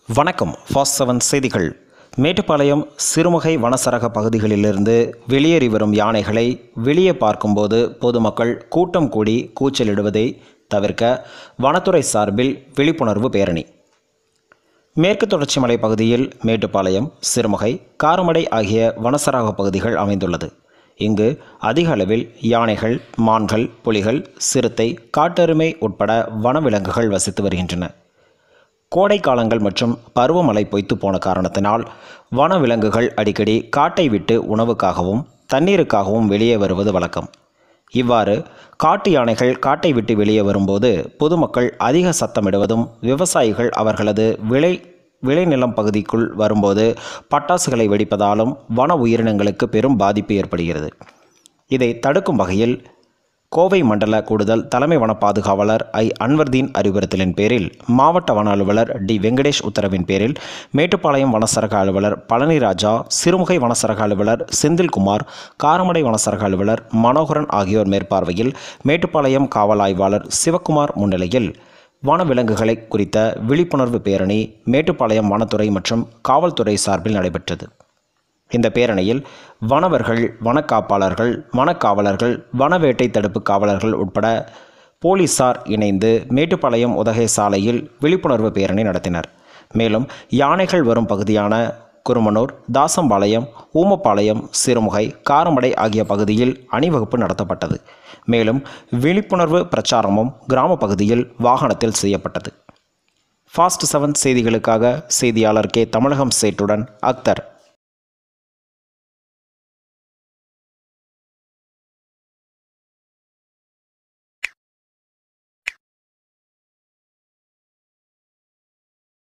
வணக்கம் fast seven செய்திகள் மேட்டுப்பாளையம் சிறுமுகை வனசரக பகுதிகளிலிருந்து வெளியேறி வரும் யானைகளை வெளியே பார்க்கும்போது பொதுமக்கள் கூட்டம் கூடி கூச்சலிடுவதை தவிர்க்க வனத்துறை சார்பில் விழிப்புணர்வு பேரணி மேற்கு தொடர்ச்சி மலை பகுதியில் மேட்டுப்பாளையம் சிறுமுகை காரமடை ஆகிய வனசரக பகுதிகள் அமைந்துள்ளது இங்கு அதிக அளவில் யானைகள் மான்கள் புலிகள் சிறுத்தை காட்டெருமை உட்பட வனவிலங்குகள் வசித்து வருகின்றன கோடை காலங்கள் மற்றும் பருவமழை பொய்த்து போன காரணத்தினால் வனவிலங்குகள் அடிக்கடி காட்டை விட்டு உணவுக்காகவும் தண்ணீருக்காகவும் வெளியே வருவது வழக்கம் இவ்வாறு காட்டு யானைகள் காட்டை விட்டு வெளியே வரும்போது பொதுமக்கள் அதிக சத்தமிடுவதும் விவசாயிகள் அவர்களது விளை விளைநிலம் பகுதிக்குள் வரும்போது பட்டாசுகளை வெடிப்பதாலும் வன உயிரினங்களுக்கு பெரும் பாதிப்பு ஏற்படுகிறது இதை தடுக்கும் வகையில் கோவை மண்டல கூடுதல் தலைமை வன பாதுகாவலர் ஐ அன்வர்தீன் அறிவுறுத்தலின் பேரில் மாவட்ட வன அலுவலர் டி வெங்கடேஷ் உத்தரவின் பேரில் மேட்டுப்பாளையம் வனசரக அலுவலர் பழனிராஜா சிறுமுகை வனசரக அலுவலர் செந்தில்குமார் காரமடை வனசரக அலுவலர் மனோகரன் ஆகியோர் மேற்பார்வையில் மேட்டுப்பாளையம் காவல் ஆய்வாளர் சிவக்குமார் முன்னிலையில் வனவிலங்குகளை குறித்த விழிப்புணர்வு பேரணி மேட்டுப்பாளையம் வனத்துறை மற்றும் காவல்துறை சார்பில் நடைபெற்றது இந்த பேரணியில் வனவர்கள் வனக்காப்பாளர்கள் வனக்காவலர்கள் வனவேட்டை தடுப்பு காவலர்கள் உட்பட போலீசார் இணைந்து மேட்டுப்பாளையம் உதகை சாலையில் விழிப்புணர்வு பேரணி நடத்தினர் மேலும் யானைகள் வரும் பகுதியான குருமனூர் தாசம்பாளையம் ஊமப்பாளையம் சிறுமுகை காரமடை ஆகிய பகுதியில் அணிவகுப்பு நடத்தப்பட்டது மேலும் விழிப்புணர்வு பிரச்சாரமும் கிராம பகுதியில் வாகனத்தில் செய்யப்பட்டது ஃபாஸ்ட் செவன் செய்திகளுக்காக செய்தியாளர் கே தமிழகம் சேட்டுடன் அக்தர்